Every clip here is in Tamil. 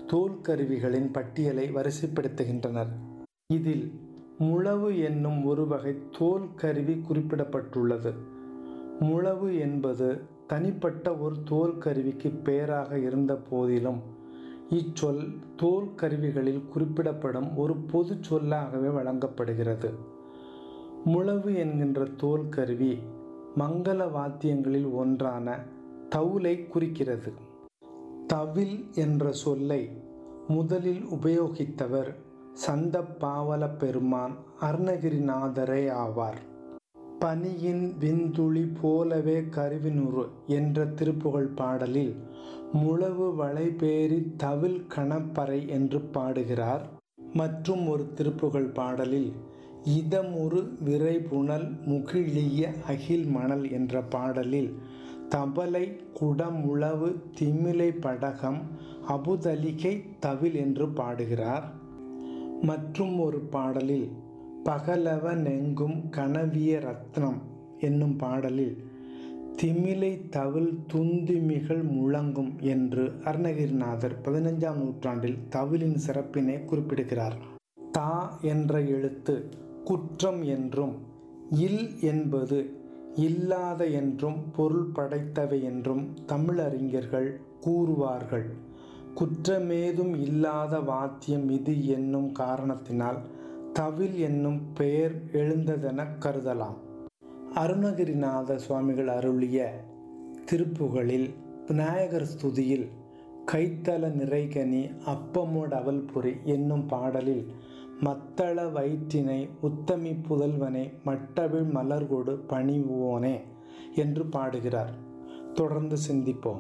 தோல் கருவிகளின் பட்டியலை வரிசைப்படுத்துகின்றனர் இதில் முழவு என்னும் ஒரு வகை தோல் கருவி குறிப்பிடப்பட்டுள்ளது முழவு என்பது தனிப்பட்ட ஒரு தோல் கருவிக்கு பெயராக இருந்த போதிலும் இச்சொல் தோல் கருவிகளில் குறிப்பிடப்படும் ஒரு பொது சொல்லாகவே வழங்கப்படுகிறது முழவு என்கின்ற தோல் கருவி மங்கள வாத்தியங்களில் ஒன்றான தவுலை குறிக்கிறது தவில் என்ற சொல்லை முதலில் உபயோகித்தவர் சந்த பாவல பெருமான் அருணகிரிநாதரே ஆவார் பனியின் விந்துளி போலவே கருவினுறு என்ற திருப்புகழ் பாடலில் முழவு வளைபேரி தவில் கணப்பறை என்று பாடுகிறார் மற்றும் ஒரு திருப்புகழ் பாடலில் இதமுறு விரைபுணல் முகிழிய அகில் மணல் என்ற பாடலில் தபலை குடமுழவு திமிலை படகம் அபுதலிகை தவில் என்று பாடுகிறார் மற்றும் ஒரு பாடலில் பகலவ நெங்கும் கனவிய ரத்னம் என்னும் பாடலில் திமிலை தவில் துந்திமிகள் முழங்கும் என்று அருணகிரிநாதர் பதினஞ்சாம் நூற்றாண்டில் தவிலின் சிறப்பினை குறிப்பிடுகிறார் தா என்ற எழுத்து குற்றம் என்றும் இல் என்பது இல்லாத என்றும் பொருள் படைத்தவை என்றும் தமிழறிஞர்கள் கூறுவார்கள் குற்றமேதும் இல்லாத வாத்தியம் இது என்னும் காரணத்தினால் தவில் என்னும் பெயர் எழுந்ததென கருதலாம் அருணகிரிநாத சுவாமிகள் அருளிய திருப்புகளில் விநாயகர் ஸ்துதியில் கைத்தல நிறைகனி அப்பமோட அவல்புரி என்னும் பாடலில் மத்தள வயிற்றினை உத்தமி புதல்வனை மட்டவிழ் மலர்கொடு பணிவோனே என்று பாடுகிறார் தொடர்ந்து சிந்திப்போம்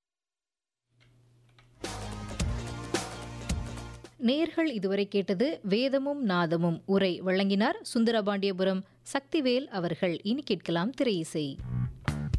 நேர்கள் இதுவரை கேட்டது வேதமும் நாதமும் உரை வழங்கினார் சுந்தரபாண்டியபுரம் சக்திவேல் அவர்கள் இனி கேட்கலாம் திரை இசை